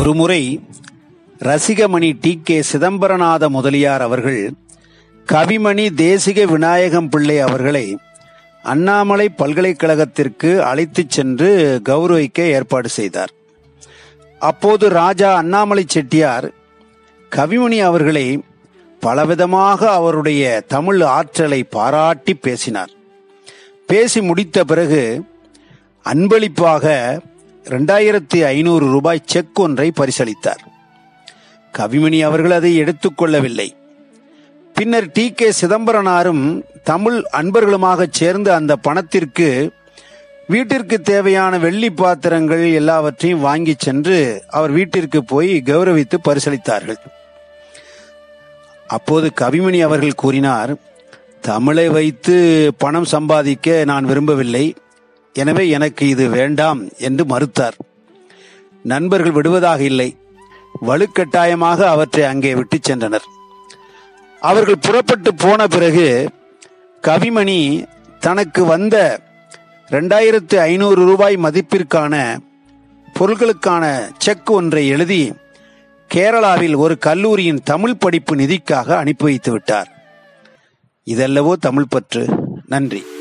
ஒருமுறை Rasikamani T K Chidambaranatha Mudaliar அவர்கள் கவிமணி தேசிக விநாயகம் பிள்ளை அவர்களை அண்ணாமலை பல்கலைக்கழகத்திற்கு அழைத்துச் சென்று கௌரவிக்க ஏற்பாடு செய்தார் அப்போது ராஜா அண்ணாமலை செட்டியார் கவிமணி அவர்களை பலவிதமாக அவருடைய தமிழ் ஆற்றலை பாராட்டி பேசினார் பேசி முடித்த பிறகு அன்பளிப்பாக ரெண்டாயிரத்தி ஐநூறு ரூபாய் செக் ஒன்றை பரிசளித்தார் கவிமணி அவர்கள் அதை எடுத்துக்கொள்ளவில்லை பின்னர் டி கே சிதம்பரனாரும் தமிழ் அன்பர்களுமாக சேர்ந்து அந்த பணத்திற்கு வீட்டிற்கு தேவையான வெள்ளி பாத்திரங்கள் எல்லாவற்றையும் வாங்கி சென்று அவர் வீட்டிற்கு போய் கௌரவித்து பரிசளித்தார்கள் அப்போது கவிமணி அவர்கள் கூறினார் தமிழை வைத்து பணம் சம்பாதிக்க நான் விரும்பவில்லை எனவே எனக்கு இது வேண்டாம் என்று மறுத்தார் நண்பர்கள் விடுவதாக இல்லை வலுக்கட்டாயமாக அவற்றை அங்கே விட்டு சென்றனர் அவர்கள் புறப்பட்டு போன பிறகு கவிமணி தனக்கு வந்த ரெண்டாயிரத்து ஐநூறு ரூபாய் மதிப்பிற்கான பொருட்களுக்கான செக் ஒன்றை எழுதி கேரளாவில் ஒரு கல்லூரியின் தமிழ் படிப்பு நிதிக்காக அனுப்பி வைத்து விட்டார் இதல்லவோ தமிழ் பற்று நன்றி